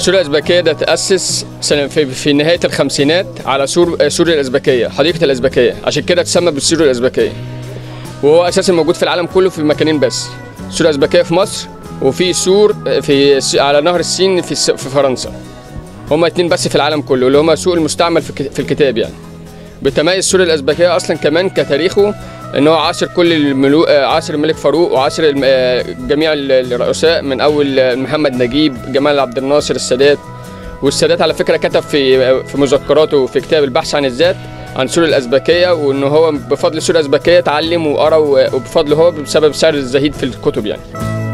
سوريا الازبكيه ده تاسس سنة في, في نهايه الخمسينات على سور سوريا الازبكيه حديقه الازبكيه عشان كده اتسمى بالسوريا الازبكيه وهو اساسا موجود في العالم كله في مكانين بس سوريا الازبكيه في مصر وفي سور في على نهر السين في الس- في فرنسا هما اتنين بس في العالم كله اللي هما سوق المستعمل في ك- في الكتاب يعني بتميز سوريا الازبكيه اصلا كمان كتاريخه ان هو عاصر كل الملوك عاصر الملك فاروق وعاصر الم- آه، جميع ال- الرؤساء من اول آه، محمد نجيب جمال عبد الناصر السادات والسادات على فكره كتب في في مذكراته في كتاب البحث عن الذات عن سوريا الازبكيه وان هو بفضل سوريا الازبكيه اتعلم وقرا و- وبفضله هو بسبب سعر الزهيد في الكتب يعني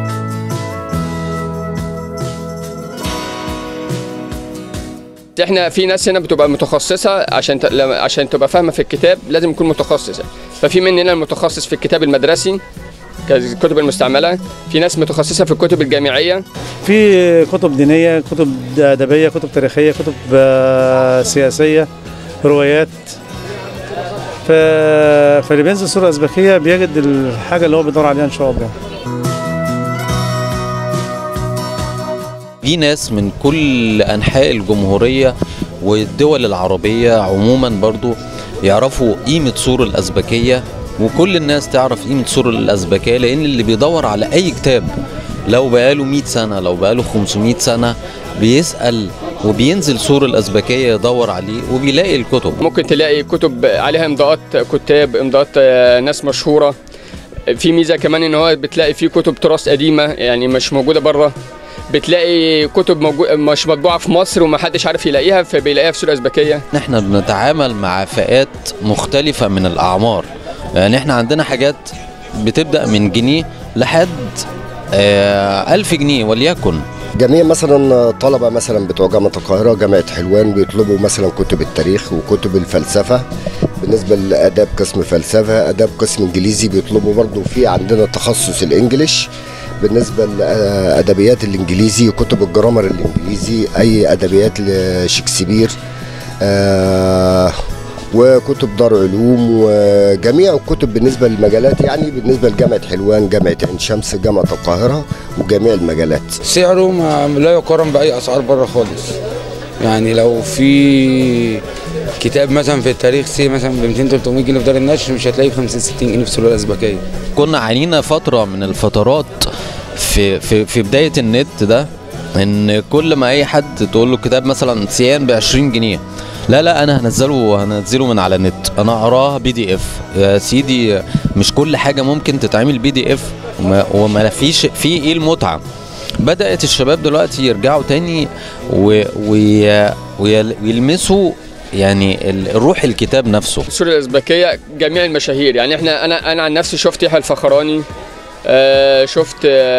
احنا في ناس هنا بتبقى متخصصه عشان ت... لما- عشان تبقى فاهمه في الكتاب لازم يكون متخصص يعني. ففي مننا المتخصص في الكتاب المدرسي كالكتب المستعمله في ناس متخصصه في الكتب الجامعيه في كتب دينية كتب أدبية كتب تاريخية كتب آه، سياسية روايات ف... فاللي بينزل الصورة الأزبكية بيجد الحاجة اللي هو بيدور عليها إن شاء الله في ناس من كل أنحاء الجمهورية والدول العربية عموما برضو يعرفوا قيمة سور الأزبكية وكل الناس تعرف قيمة سور الأزبكية لأن اللي بيدور على أي كتاب لو بقاله 100 سنة لو بقاله 500 سنة بيسأل وبينزل سور الأزبكية يدور عليه وبيلاقي الكتب ممكن تلاقي كتب عليها امضاءات كتاب امضاءات آه، ناس مشهوره في ميزه كمان ان هو بتلاقي فيه كتب تراث قديمه يعني مش موجوده بره بتلاقي كتب موجو... مش مطبوعه في مصر ومحدش عارف يلاقيها فبيلاقيها في سوريا الازبكيه احنا بنتعامل مع فئات مختلفة من الأعمار يعني احنا عندنا حاجات بتبدأ من جنيه لحد آه ألف جنيه وليكن جميع مثلا طلبة مثلا بتوع جامعة القاهرة جامعة حلوان بيطلبوا مثلا كتب التاريخ وكتب الفلسفة بالنسبة لآداب قسم فلسفة آداب قسم إنجليزي بيطلبوا برضو في عندنا تخصص الإنجليش بالنسبة لأدبيات الإنجليزي كتب الجرامر الإنجليزي أي أدبيات لشكسبير آه وكتب دار علوم وجميع الكتب بالنسبة للمجالات يعني بالنسبة لجامعة حلوان جامعة عين شمس جامعة القاهرة وجميع المجالات سعره ما لا يقارن باي اسعار بره خالص يعني لو في كتاب مثلا في التاريخ سي مثلا ب 200 300 جنيه في دار النشر مش هتلاقيه ب 50 60 جنيه في السوق الازبكيه كنا عانينا فترة من الفترات في في في بداية النت ده ان كل ما اي حد تقول له كتاب مثلا سيان ب 20 جنيه لا لا انا هنزله هنزله من على النت انا اقراه بي دي اف يا سيدي مش كل حاجه ممكن تتعمل بي دي اف وما, وما فيش في ايه المتعه بدات الشباب دلوقتي يرجعوا تاني و وي وي- ويلمسوا يعني ال- روح الكتاب نفسه سوريا الازبكيه جميع المشاهير يعني احنا انا انا عن نفسي شفت يحيى الفخراني آه شفت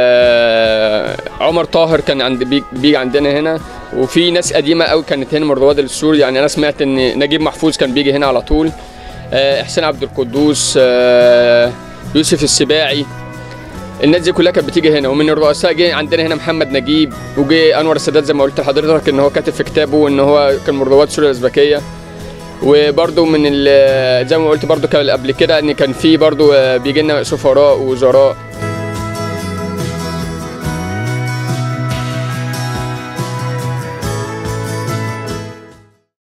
آه عمر طاهر كان عند بيجي بيجي عندنا هنا وفي ناس قديمه قوي كانت هنا من رواد السور يعني انا سمعت ان نجيب محفوظ كان بيجي هنا على طول آه حسين عبد القدوس آه يوسف السباعي الناس دي كلها كانت بتيجي هنا ومن الرؤساء جه عندنا هنا محمد نجيب وجه انور السادات زي ما قلت لحضرتك ان هو كاتب في كتابه ان هو كان من رواد سوريا الازبكيه وبرضو من ال- زي ما قلت برضو كان قبل كده ان كان في برضو بيجي لنا سفراء ووزراء